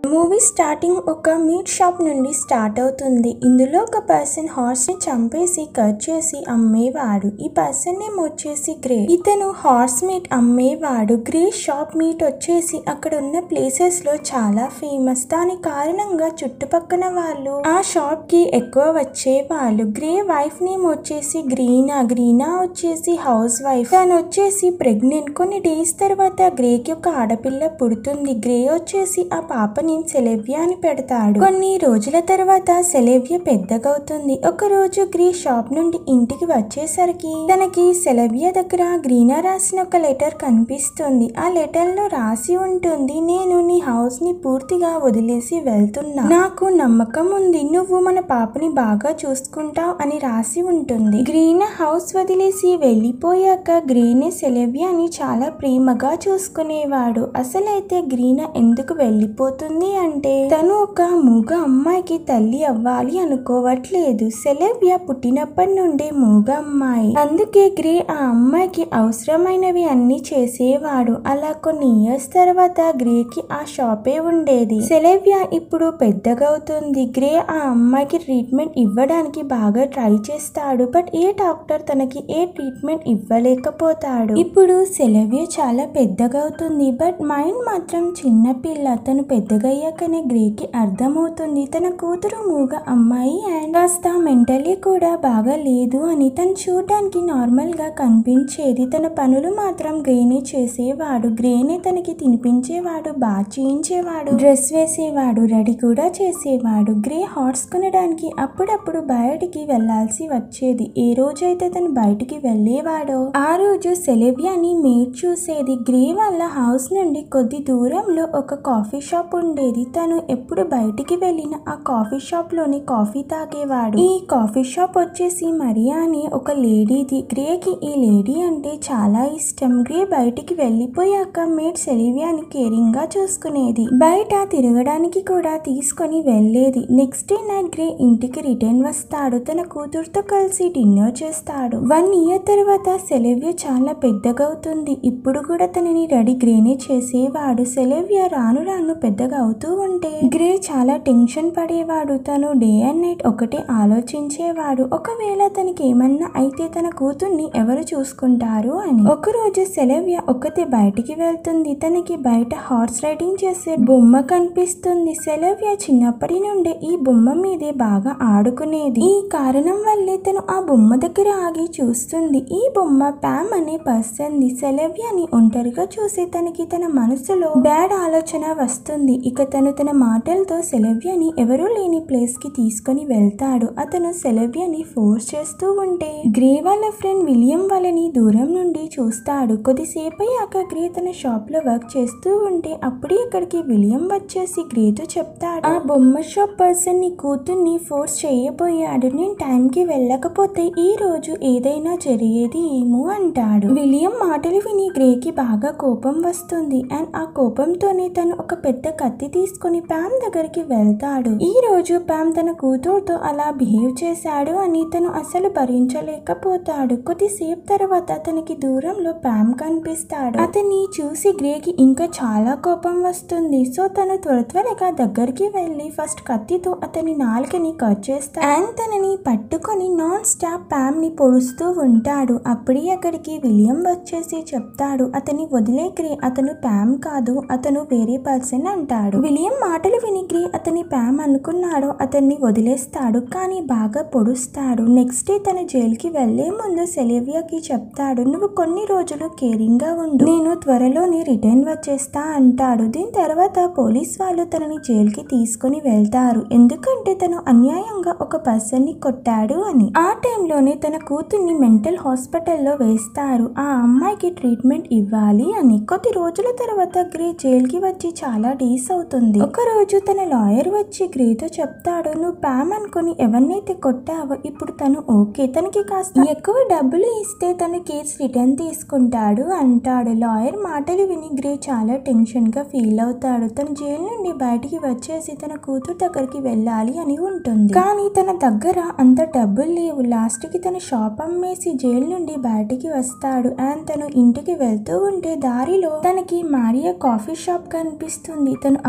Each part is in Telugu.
మూవీ స్టార్టింగ్ ఒక మీట్ షాప్ నుండి స్టార్ట్ అవుతుంది ఇందులో ఒక పర్సన్ హార్స్ ని చంపేసి కట్ చేసి అమ్మేవాడు ఈ పర్సన్ నేమ్ వచ్చేసి గ్రే ఇతను హార్స్ మీట్ అమ్మేవాడు గ్రే షాప్ మీట్ వచ్చేసి అక్కడ ఉన్న ప్లేసెస్ లో చాలా ఫేమస్ దాని కారణంగా చుట్టుపక్కల వాళ్ళు ఆ షాప్ కి ఎక్కువ వచ్చేవాళ్ళు గ్రే వైఫ్ నేమ్ వచ్చేసి గ్రీనా గ్రీనా వచ్చేసి హౌస్ వైఫ్ తను వచ్చేసి ప్రెగ్నెంట్ కొన్ని డేస్ తర్వాత గ్రేకి ఒక ఆడపిల్ల పుడుతుంది గ్రే వచ్చేసి ఆ పాపని సెలెవ్య అని పెడతాడు కొన్ని రోజుల తర్వాత సెలెవ్య పెద్దగవుతుంది ఒక రోజు గ్రే షాప్ నుండి ఇంటికి వచ్చేసరికి తనకి సెలవ్య దగ్గర గ్రీనా రాసిన ఒక లెటర్ కనిపిస్తుంది ఆ లెటర్ లో రాసి ఉంటుంది నేను నీ హౌస్ ని పూర్తిగా వదిలేసి వెళ్తున్నా నాకు నమ్మకం ఉంది నువ్వు మన పాపని బాగా చూసుకుంటావు అని రాసి ఉంటుంది గ్రీనా హౌస్ వదిలేసి వెళ్ళిపోయాక గ్రీనే సెలవ్యాని చాలా ప్రేమగా చూసుకునేవాడు అసలైతే గ్రీనా ఎందుకు వెళ్ళిపోతుంది అంటే తను ఒక మూగ అమ్మాయికి తల్లి అవ్వాలి అనుకోవట్లేదు సెలవ్య పుట్టినప్పటి నుండే మూగ అమ్మాయి అందుకే గ్రే ఆ అమ్మాయికి అవసరమైనవి అన్ని చేసేవాడు అలా కొన్ని ఇయర్స్ తర్వాత గ్రేకి ఆ షాపే ఉండేది సెలవ్య ఇప్పుడు పెద్దగవుతుంది గ్రే ఆ అమ్మాయికి ట్రీట్మెంట్ ఇవ్వడానికి బాగా ట్రై చేస్తాడు బట్ ఏ డాక్టర్ తనకి ఏ ట్రీట్మెంట్ ఇవ్వలేకపోతాడు ఇప్పుడు సెలవ్య చాలా పెద్దగవుతుంది బట్ మైండ్ మాత్రం చిన్న పిల్ల తను పెద్దగయ్యాకనే గ్రేకి అర్థమవుతుంది తన కూతురు మూగ అమ్మాయి అండ్ కాస్త మెంటలీ కూడా బాగా లేదు అని తను చూడడానికి నార్మల్ గా కనిపించేది తన పనులు మాత్రం గ్రేనే చేసేవాడు గ్రేనే తనకి తినిపించేవాడు బాగా చేయించేవాడు డ్రెస్ వేసేవాడు రెడీ కూడా చేసేవాడు గ్రే హార్స్ కొనడానికి అప్పుడప్పుడు బయటికి వెళ్లాల్సి వచ్చేది ఏ రోజైతే తను బయటికి వెళ్ళేవాడో ఆ రోజు సెలెవియాని మేడ్ చూసేది గ్రే వాళ్ళ హౌస్ నుండి కొద్ది దూరంలో ఒక కాఫీ షాప్ ఉండేది తను ఎప్పుడు బయటికి వెళ్ళిన ఆ కాఫీ షాప్ లోని కాఫీ తాగేవాడు ఈ కాఫీ షాప్ వచ్చేసి మరియా అని ఒక లేడీది గ్రేకి ఈ లేడీ అంటే చాలా ఇష్టం గ్రే బయటికి వెళ్ళిపోయాక మేడ్ సెలివియాని కేరింగ్ గా చూసుకునేది బయట తిరగడానికి కూడా తీసుకొని వెళ్ళేది నెక్స్ట్ డే నైట్ గ్రే ఇంటికి రిటర్న్ వస్తాడు తన కూతురుతో కలిసి డిన్నర్ చేస్తాడు వన్ ఇయర్ తర్వాత సెలెవ్య చాలా పెద్దగవుతుంది ఇప్పుడు కూడా తనని రెడీ గ్రేనే చేసేవాడు సెలెవ్య రాను రాను పెద్దగా అవుతూ ఉంటే గ్రే చాలా టెన్షన్ పడేవాడు తను డే అండ్ నైట్ ఒకటే ఆలోచించేవాడు ఒకవేళ తనకి ఏమన్నా అయితే తన కూతుర్ని ఎవరు చూసుకుంటారు అని ఒకరోజు సెలవ్య ఒక్కతే బయటికి వెళ్తుంది తనకి బయట హార్స్ రైడింగ్ చేసే బొమ్మ కనిపిస్తుంది సెలవ్య చిన్నప్పటి నుండే ఈ బొమ్మ మీదే బాగా ఆడుకునేది ఈ కారణం వల్లే తను ఆ బొమ్మ దగ్గర ఆగి చూస్తుంది ఈ బొమ్మ ప్యామ్ అనే పర్సన్ ది సెలవ్యని ఒంటరిగా చూసి తనకి తన మనసులో బ్యాడ్ ఆలోచన వస్తుంది ఇక తను తన మాటలతో సెలవ్యని ఎవరూ లేని ప్లేస్ కి తీసుకొని వెళ్తాడు అతను సెలవ్యని ఫోర్స్ చేస్తూ ఉంటే గ్రే వాళ్ళ ఫ్రెండ్ విలియం వాళ్ళని దూరం నుండి చూస్తాడు కొద్దిసేపు అయ్యాక గ్రే తన షాప్ లో వర్క్ చేస్తూ ఉంటే అప్పుడే అక్కడికి విలియం వచ్చేసి గ్రేతో చెప్తాడు ఆ బొమ్మ షాప్ పర్సన్ నీ కూతుర్ని ఫోర్స్ చేయబోయాడు నేను టైం కి వెళ్ళకపోతే ఈ రోజు ఏదైనా జరిగేది ఏమో అంటాడు విలియం మాటలు విని గ్రేకి బాగా కోపం వస్తుంది అండ్ ఆ కోపంతోనే తను ఒక పెద్ద కత్తి తీసుకొని ప్యామ్ దగ్గరికి వెళ్తాడు ఈ రోజు ప్యామ్ తన కూతురుతో అలా బిహేవ్ చేశాడు అని తను అసలు భరించలేకపోతాడు కొద్దిసేపు తర్వాత తనకి దూరంలో ప్యామ్ కనిపిస్తాడు అతన్ని చూసి గ్రేకి ఇంకా చాలా కోపం వస్తుంది సో తను త్వర త్వరగా దగ్గరికి వెళ్ళి ఫస్ట్ కత్తితో అతని నాలుకని కట్ చేస్తాడు అండ్ తనని పట్టుకొని నాన్ స్టాప్ ప్యామ్ ని పొడుస్తూ ఉంటాడు అప్పుడే అక్కడికి విలియం వచ్చేసి చెప్తాడు అతని వదిలే గ్రే అతను ప్యామ్ కాదు అతను వేరే పర్సన్ అంటాడు విలియం మాటలు విని గ్రే అతని ప్యామ్ అనుకున్నాడు అతన్ని వదిలేస్తాడు కానీ బాగా పొడుస్తాడు నెక్స్ట్ డే తన జైలుకి వెళ్లే ముందు సెలేవియాకి చెప్తాడు నువ్వు కొన్ని రోజులు కేరింగ్ గా ఉండు నేను త్వరలోనే రిటర్న్ వచ్చేస్తా అంటాడు దీని తర్వాత పోలీస్ వాళ్ళు తనని జైలుకి తీసుకొని వెళ్తారు ఎందుకంటే తను అన్యాయంగా ఒక పర్సన్ ని కొట్టాడు అని ఆ టైంలోనే తన కూతుర్ని మెంటల్ హాస్పిటల్లో వేస్తారు ఆ అమ్మాయికి ట్రీట్మెంట్ ఇవ్వాలి అని కొద్ది రోజుల తర్వాత గ్రే జైలుకి వచ్చి చాలా డేస్ అవుతుంది ఒక రోజు తన లాయర్ వచ్చి గ్రేతో చెప్తాడు నువ్వు ప్యామ్ అనుకుని ఎవరినైతే కొట్టావో ఇప్పుడు తను ఓకే తనకి కాస్త ఎక్కువ డబ్బులు ఇస్తే తను కేసు రిటర్న్ తీసుకుంటాడు అంటాడు లాయర్ మాటలు విని గ్రే చాలా టెన్షన్ గా ఫీల్ అవుతాడు తన జైలు నుండి బయటికి వచ్చేసి తన కూతురు దగ్గరికి వెళ్ళాలి అని ఉంటుంది కానీ తన దగ్గర అంత డబ్బులు లేవు లాస్ట్ కి తన షాప్ అమ్మేసి జైలు నుండి బయటికి వస్తాడు అండ్ తను ఇంటికి వెళ్తూ ఉంటే దారిలో తనకి మారియా కాఫీ షాప్ కనిపిస్తుంది తను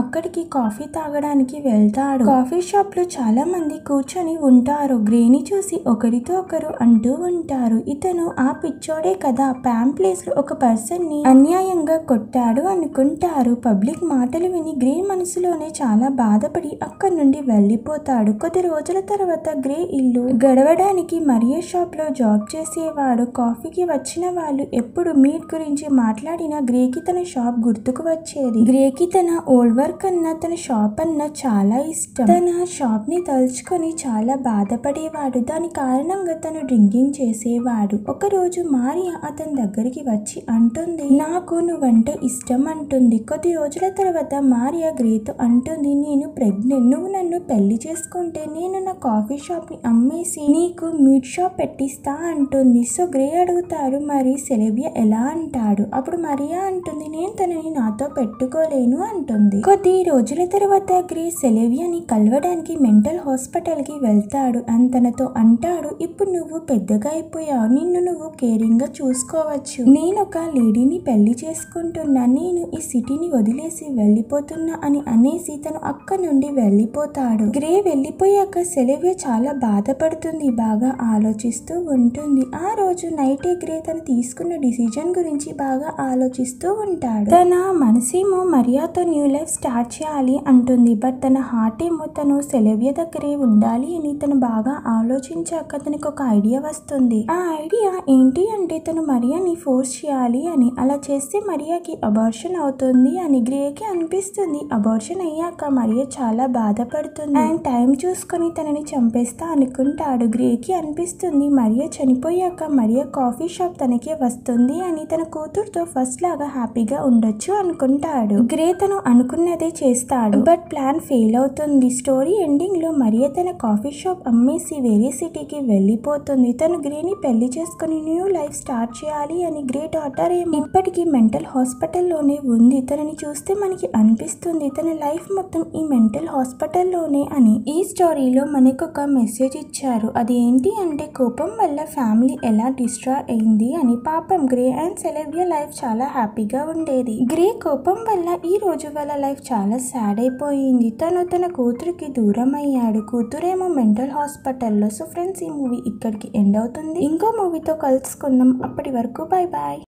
అక్కడికి కాఫీ తాగడానికి వెళ్తాడు కాఫీ షాప్ లో చాలా మంది కూర్చొని ఉంటారు గ్రేని చూసి ఒకరితో ఒకరు అంటూ ఉంటారు ఇతను ఆ పిచ్చోడే కదా ప్యామ్ ప్లేస్ లో ఒక పర్సన్ ని అన్యాయంగా కొట్టాడు అనుకుంటారు పబ్లిక్ మాటలు విని గ్రే మనసులోనే చాలా బాధపడి అక్కడి నుండి వెళ్ళిపోతాడు కొద్ది రోజుల తర్వాత గ్రే ఇల్లు గడవడానికి మరియ షాప్ లో జాబ్ చేసేవాడు కాఫీకి వచ్చిన వాళ్ళు ఎప్పుడు మీట్ గురించి మాట్లాడినా గ్రేకి తన షాప్ గుర్తుకు వచ్చేది గ్రేకి తన ఓల్డ్ వర్క్ అన్న తన షాప్ అన్న చాలా ఇష్టం తన షాప్ ని తలుచుకొని చాలా బాధపడేవాడు దాని కారణంగా తను డ్రింకింగ్ చేసేవాడు ఒక రోజు మారియా అతని దగ్గరికి వచ్చి అంటుంది నాకు నువ్వంటే ఇష్టం అంటుంది కొద్ది రోజుల తర్వాత మారియా గ్రేతో అంటుంది నేను ప్రెగ్నెంట్ నువ్వు నన్ను పెళ్లి చేసుకుంటే నేను నా కాఫీ షాప్ ని అమ్మేసి నీకు మీట్ షాప్ పెట్టిస్తా అంటుంది సో గ్రే అడుగుతారు మరి సెలవియా ఎలా అంటాడు అప్పుడు మరియా అంటుంది నేను తనని నాతో పెట్టుకోలేను అంటుంది కొద్ది రోజుల తర్వాత గ్రే సెలవియాని కలవడానికి మెంటల్ హాస్పిటల్ కి వెళ్తాడు అండ్ తనతో అంటాడు ఇప్పుడు నువ్వు పెద్దగా అయిపోయావు నిన్ను నువ్వు కేరింగ్ గా చూసుకోవచ్చు నేను ఒక లేడీని పెళ్లి చేసుకుంటున్నా నేను ఈ సిటీని వదిలేసి వెళ్ళిపోతున్నా అని అనేసి తను అక్క నుండి వెళ్ళిపోతాడు గ్రే వెళ్ళిపోయాక సెలవియా చాలా బాధపడుతుంది బాగా ఆలోచిస్తూ ఉంటుంది ఆ రోజు నైటే గ్రే తను తీసుకున్న డిసిజన్ గురించి బాగా ఆలోచిస్తూ ఉంటాడు తన మనసేమో మరియాతో న్యూ లైఫ్ స్టార్ట్ చేయాలి అంటుంది బట్ తన హార్ట్ ఏమో తను సెలవియ దగ్గరే ఉండాలి అని తను బాగా ఆలోచించాక తనకు ఒక ఐడియా వస్తుంది ఆ ఐడియా ఏంటి అంటే తను మరియాని ఫోర్స్ చేయాలి అని అలా చేస్తే మరియాకి అబార్షన్ అవుతుంది అని గ్రేకి అనిపిస్తుంది అబార్షన్ అయ్యాక మరియా చాలా బాధపడుతుంది అండ్ టైం చూసుకొని తనని చంపేస్తా అనుకుంటాడు గ్రేకి అనిపిస్తుంది మరియా చనిపోయాక మరియా కాఫీ షాప్ తనకే వస్తుంది అని తన కూతురుతో ఫస్ట్ లాగా హ్యాపీగా ఉండొచ్చు అనుకుంటాడు గ్రే తను అనుకున్నదే చేస్తాడు బట్ ప్లాన్ ఫెయిల్ అవుతుంది స్టోరీ ఎండింగ్ లో మరియా తన కాఫీ షాప్ అమ్మేసి వేరే సిటీకి వెళ్ళిపోతుంది తను గ్రేని పెళ్లి చేసుకుని న్యూ లైఫ్ స్టార్ట్ చేయాలి అని గ్రే డాటర్ ఏమో ఇప్పటికీ మెంటల్ హాస్పిటల్లోనే ఉంది తనని చూస్తే మనకి అనిపిస్తుంది తన లైఫ్ మొత్తం ఈ మెంటల్ హాస్పిటల్లోనే అని ఈ స్టోరీలో మనకు ఒక మెసేజ్ ఇచ్చారు అది ఏంటి అంటే కోపం వల్ల ఫ్యామిలీ ఎలా డిస్ట్రాయ్ అయింది అని పాపం గ్రే అండ్ సెలవియా లైఫ్ చాలా హ్యాపీగా ఉండేది గ్రే కోపం వల్ల ఈ రోజు వాళ్ళ లైఫ్ చాలా సాడ్ అయిపోయింది తను తన కూతురికి దూరం అయ్యాడు కూతురేమో మెంటల్ హాస్పిటల్లో సో ఫ్రెండ్స్ ఈ మూవీ ఇక్కడికి ఎండ్ అవుతుంది ఇంకో మూవీతో కలుసుకుందాం అప్పటి వరకు బాయ్ బాయ్